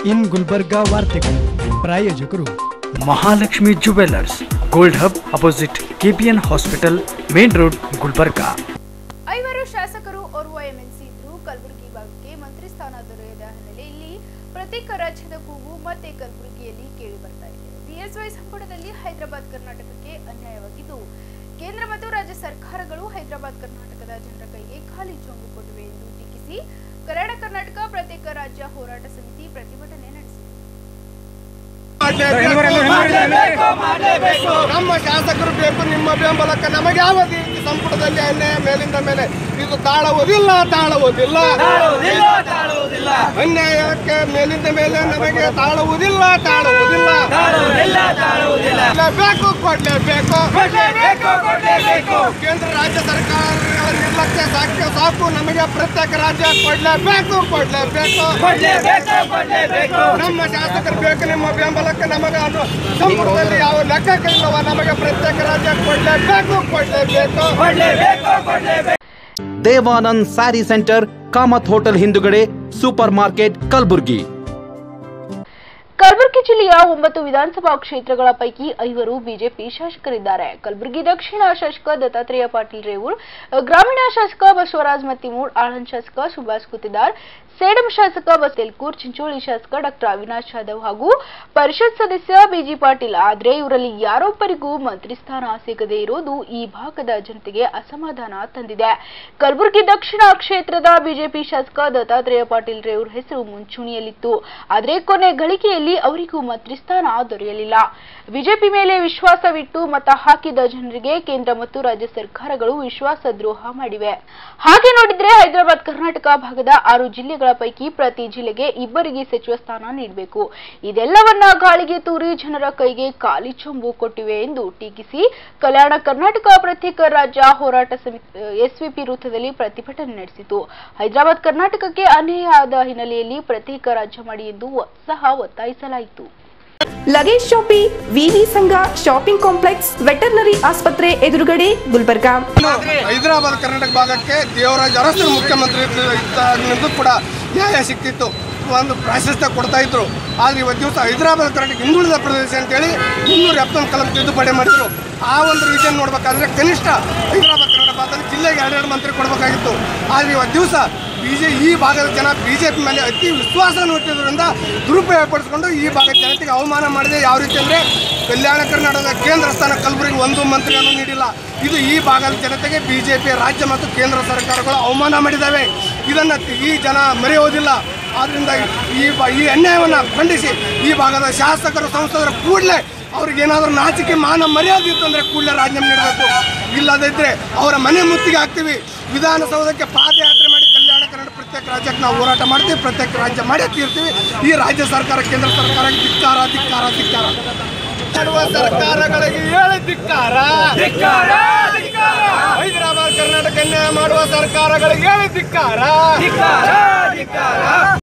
ಇನ್ ಗುಲ್ಬರ್ಗಾ ವಾರ್ತೆಗಳು ಪ್ರಾಯೋಜಕರು Mahalakshmi jewellers gold hub opposite KPN hospital main road Gulbarga ಐವರು ಶಾಸಕರು ಓರ್ವ ಎಂಎನ್ಸಿ ಇದ್ರು ಕಲಬುರಗಿ ಭಾಗಕ್ಕೆ ಮಂತ್ರಿ ಸ್ಥಾನ ದೊರೆಯದ ಹಿನ್ನೆಲೆಯಲ್ಲಿ ಪ್ರತ್ಯೇಕ ರಾಜ್ಯದ ಕೂಗು ಮತ್ತೆ ಕಲಬುರಗಿಯಲ್ಲಿ ಕೇಳಿ ಬರ್ತಾ ಇದೆ ಬಿಎಸ್ವೈ ಸಂಪುಟದಲ್ಲಿ ಹೈದರಾಬಾದ್ ಕರ್ನಾಟಕಕ್ಕೆ ಅನ್ಯಾಯವಾಗಿದ್ದು ಕೇಂದ್ರ ಮತ್ತು ರಾಜ್ಯ ಸರ್ಕಾರಗಳು ಹೈದರಾಬಾದ್ ಕರ್ನಾಟಕದ ಜನರ ಕೈಗೆ ಖಾಲಿ ಚೊಂಬು ಕೊಟ್ಟಿವೆ ಎಂದು ಟೀಕಿಸಿ ಕಲ್ಯಾಣ ಕರ್ನಾಟಕ ಪ್ರತ್ಯೇಕ ರಾಜ್ಯ ಹೋರಾಟ ಸಮಿತಿ ಪ್ರತಿಭಟನೆ ನಡೆಸಿದೆ ನಮ್ಮ ಶಾಸಕರು ಬೇಕು ನಿಮ್ಮ ಬೆಂಬಲಕ್ಕೆ ನಮಗೆ ಯಾವ ರೀತಿ ಸಂಪುಟದಲ್ಲಿ ಅನ್ಯಾಯ ಮೇಲಿಂದ ಮೇಲೆ ಇದು ತಾಳುವುದಿಲ್ಲ ತಾಳುವುದಿಲ್ಲ ಅನ್ಯಾಯಕ್ಕೆ ಮೇಲಿಂದ ಮೇಲೆ ನಮಗೆ ತಾಳುವುದಿಲ್ಲ ತಾಳುವುದಿಲ್ಲ ಬೇಕು ಕೊಡ್ಲೇಬೇಕು ಕೇಂದ್ರ ರಾಜ್ಯ ಸರ್ಕಾರಗಳ ನಿರ್ಲಕ್ಷ್ಯ ಸಾಕ್ಯ ಸಾಕು ನಮಗೆ ಪ್ರತ್ಯೇಕ ರಾಜ್ಯ ಕೊಡ್ಲೇಬೇಕು ಕೊಡ್ಲೇಬೇಕು ನಮ್ಮ ಶಾಸಕರು ಬೇಕು ನಿಮ್ಮ ಬೆಂಬಲಕ್ಕೆ ನಮಗೆ ಅದು ಸಂಪುಟದಲ್ಲಿ ಯಾವ ಲೆಕ್ಕಕ್ಕೆ ಇಲ್ಲವ ನಮಗೆ ಪ್ರತ್ಯೇಕ ರಾಜ್ಯ ಕೊಡ್ಲೇಬೇಕು ಕೊಡ್ಲೇಬೇಕು ದೇವಾನಂದ್ ಸ್ಯಾರಿ ಸೆಂಟರ್ ಕಾಮತ್ ಹೋಟೆಲ್ ಹಿಂದುಗಡೆ ಸೂಪರ್ ಮಾರ್ಕೆಟ್ ಕಲಬುರ್ಗಿ ಕಲಬುರಗಿ ಜಿಲ್ಲೆಯ ಒಂಬತ್ತು ವಿಧಾನಸಭಾ ಕ್ಷೇತ್ರಗಳ ಪೈಕಿ ಐವರು ಬಿಜೆಪಿ ಶಾಸಕರಿದ್ದಾರೆ ಕಲಬುರಗಿ ದಕ್ಷಿಣ ಶಾಸಕ ದತ್ತಾತ್ರೇಯ ಪಾಟೀಲ್ ರೇವೂರ್ ಗ್ರಾಮೀಣ ಶಾಸಕ ಬಸವರಾಜ್ ಮತ್ತಿಮೂಡ್ ಆಳಂದ್ ಶಾಸಕ ಸುಭಾಷ್ ಗುತ್ತಿದಾರ್ ಸೇಡಂ ಶಾಸಕ ಬಸೆಲ್ಕೂರ್ ಚಿಂಚೋಳಿ ಶಾಸಕ ಡಾಕ್ಟರ್ ಅವಿನಾಶ್ ಜಾಧವ್ ಹಾಗೂ ಪರಿಷತ್ ಸದಸ್ಯ ಬಿಜಿ ಪಾಟೀಲ್ ಆದ್ರೆ ಇವರಲ್ಲಿ ಯಾರೊಬ್ಬರಿಗೂ ಮಂತ್ರಿ ಸ್ಥಾನ ಸಿಗದೇ ಇರೋದು ಈ ಭಾಗದ ಜನತೆಗೆ ಅಸಮಾಧಾನ ತಂದಿದೆ ಕಲಬುರಗಿ ದಕ್ಷಿಣ ಕ್ಷೇತ್ರದ ಬಿಜೆಪಿ ಶಾಸಕ ದತ್ತಾತ್ರೇಯ ಪಾಟೀಲ್ ರೇವೂರ್ ಹೆಸರು ಮುಂಚೂಣಿಯಲ್ಲಿತ್ತು ಆದರೆ ಕೊನೆ ಗಳಿಗೆಯಲ್ಲಿ ಅವರಿಗೂ ಮಂತ್ರಿ ಸ್ಥಾನ ದೊರೆಯಲಿಲ್ಲ ಬಿಜೆಪಿ ಮೇಲೆ ವಿಶ್ವಾಸವಿಟ್ಟು ಮತ ಹಾಕಿದ ಜನರಿಗೆ ಕೇಂದ್ರ ಮತ್ತು ರಾಜ್ಯ ಸರ್ಕಾರಗಳು ವಿಶ್ವಾಸ ದ್ರೋಹ ಮಾಡಿವೆ ಹಾಗೆ ನೋಡಿದ್ರೆ ಹೈದರಾಬಾದ್ ಕರ್ನಾಟಕ ಭಾಗದ ಆರು ಜಿಲ್ಲೆಗಳ ಪೈಕಿ ಪ್ರತಿ ಜಿಲ್ಲೆಗೆ ಇಬ್ಬರಿಗೆ ಸಚಿವ ಸ್ಥಾನ ನೀಡಬೇಕು ಇದೆಲ್ಲವನ್ನ ಗಾಳಿಗೆ ತೂರಿ ಜನರ ಕೈಗೆ ಖಾಲಿ ಚೊಂಬು ಕೊಟ್ಟಿವೆ ಎಂದು ಟೀಕಿಸಿ ಕಲ್ಯಾಣ ಕರ್ನಾಟಕ ಪ್ರತ್ಯೇಕ ರಾಜ್ಯ ಹೋರಾಟ ಸಮಿತಿ ಎಸ್ವಿಪಿ ವೃತ್ತದಲ್ಲಿ ಪ್ರತಿಭಟನೆ ನಡೆಸಿತು ಹೈದರಾಬಾದ್ ಕರ್ನಾಟಕಕ್ಕೆ ಅನ್ಯಾಯ ಆದ ಹಿನ್ನೆಲೆಯಲ್ಲಿ ಪ್ರತ್ಯೇಕ ರಾಜ್ಯ ಮಾಡಿ ಎಂದು ಸಹ ಒತ್ತಾಯಿಸಲಾಯಿತು ಲಗೇಜ್ ಶಾಪಿ ವಿವಿ ಸಂಘ ಶಾಪಿಂಗ್ ಕಾಂಪ್ಲೆಕ್ಸ್ ವೆಟರ್ನರಿ ಆಸ್ಪತ್ರೆ ಎದುರುಗಡೆ ಗುಲ್ಬರ್ಗಾ ಹೈದರಾಬಾದ್ ಕರ್ನಾಟಕ ಭಾಗಕ್ಕೆ ದೇವರಾಜ್ ಅರಸರು ಮುಖ್ಯಮಂತ್ರಿ ಇದ್ದಾಗಿನಿಂದ ಕೂಡ ನ್ಯಾಯ ಸಿಕ್ತಿತ್ತು ಒಂದು ಪ್ರಾಶಸ್ತ್ಯ ಕೊಡ್ತಾ ಇದ್ರು ಆದ್ರೆ ಇವತ್ತು ದಿವಸ ಹೈದರಾಬಾದ್ ಕರ್ನಾಟಕ ಹಿಂದುಳಿದ ಪ್ರದೇಶ ಅಂತೇಳಿ ಮುನ್ನೂರ ಎಪ್ಪತ್ತೊಂದು ಕಲಂ ತಿದ್ದುಪಡಿ ಮಾಡಿದ್ರು ಆ ಒಂದು ರೀತಿಯನ್ನು ನೋಡ್ಬೇಕಾದ್ರೆ ಕನಿಷ್ಠ ಹೈದರಾಬಾದ್ ಕನ್ನಡ ಭಾಗದಲ್ಲಿ ಜಿಲ್ಲೆಗೆ ಎರಡೆರಡು ಮಂತ್ರಿ ಕೊಡಬೇಕಾಗಿತ್ತು ಆದರೆ ಇವತ್ತು ದಿವಸ ಬಿಜೆ ಈ ಭಾಗದ ಜನ ಬಿಜೆಪಿ ಮೇಲೆ ಅತಿ ವಿಶ್ವಾಸವನ್ನು ಹುಟ್ಟಿದ್ರಿಂದ ದುರುಪಯೋಗ ಪಡಿಸ್ಕೊಂಡು ಈ ಭಾಗದ ಜನತೆಗೆ ಅವಮಾನ ಮಾಡಿದೆ ಯಾವ ರೀತಿ ಅಂದರೆ ಕಲ್ಯಾಣ ಕರ್ನಾಟಕದ ಕೇಂದ್ರ ಸ್ಥಾನ ಕಲಬುರಗಿ ಒಂದು ಮಂತ್ರಿಯನ್ನು ನೀಡಿಲ್ಲ ಇದು ಈ ಭಾಗದ ಜನತೆಗೆ ಬಿಜೆಪಿ ರಾಜ್ಯ ಮತ್ತು ಕೇಂದ್ರ ಸರ್ಕಾರಗಳು ಅವಮಾನ ಮಾಡಿದ್ದಾವೆ ಇದನ್ನು ಈ ಜನ ಮರೆಯೋದಿಲ್ಲ ಆದ್ದರಿಂದ ಈ ಬ- ಈ ಅನ್ಯಾಯವನ್ನು ಖಂಡಿಸಿ ಈ ಭಾಗದ ಶಾಸಕರು ಸಂಸದರು ಕೂಡಲೇ ಅವ್ರಿಗೆ ಏನಾದರೂ ನಾಚಿಕೆ ಮಾನ ಮರ್ಯಾದೆ ಇತ್ತಂದ್ರೆ ಕೂಡಲೇ ರಾಜೀನಾಮೆ ನೀಡಬೇಕು ಇಲ್ಲದಿದ್ದರೆ ಅವರ ಮನೆ ಮುತ್ತಿಗೆ ಹಾಕ್ತೀವಿ ವಿಧಾನಸೌಧಕ್ಕೆ ಪಾದಯಾತ್ರೆ ಮಾಡಿ ಕಲ್ಯಾಣ ಕನ್ನಡ ಪ್ರತ್ಯೇಕ ರಾಜ್ಯಕ್ಕೆ ನಾವು ಹೋರಾಟ ಮಾಡ್ತೀವಿ ಪ್ರತ್ಯೇಕ ರಾಜ್ಯ ಮಾಡೇ ತೀರ್ತೀವಿ ಈ ರಾಜ್ಯ ಸರ್ಕಾರ ಕೇಂದ್ರ ಸರ್ಕಾರಕ್ಕೆ ಧಿಕ್ಕಾರ ಧಿಕ್ಕಾರ ಧಿಕ್ಕಾರ ಮಾಡುವ ಸರ್ಕಾರಗಳಿಗೆ ಹೇಳಿ ಧಿಕ್ಕಾರ ಹೈದರಾಬಾದ್ ಕರ್ನಾಟಕ ಅನ್ಯಾಯ ಮಾಡುವ ಸರ್ಕಾರಗಳಿಗೆ ಹೇಳಿ ಧಿಕ್ಕಾರ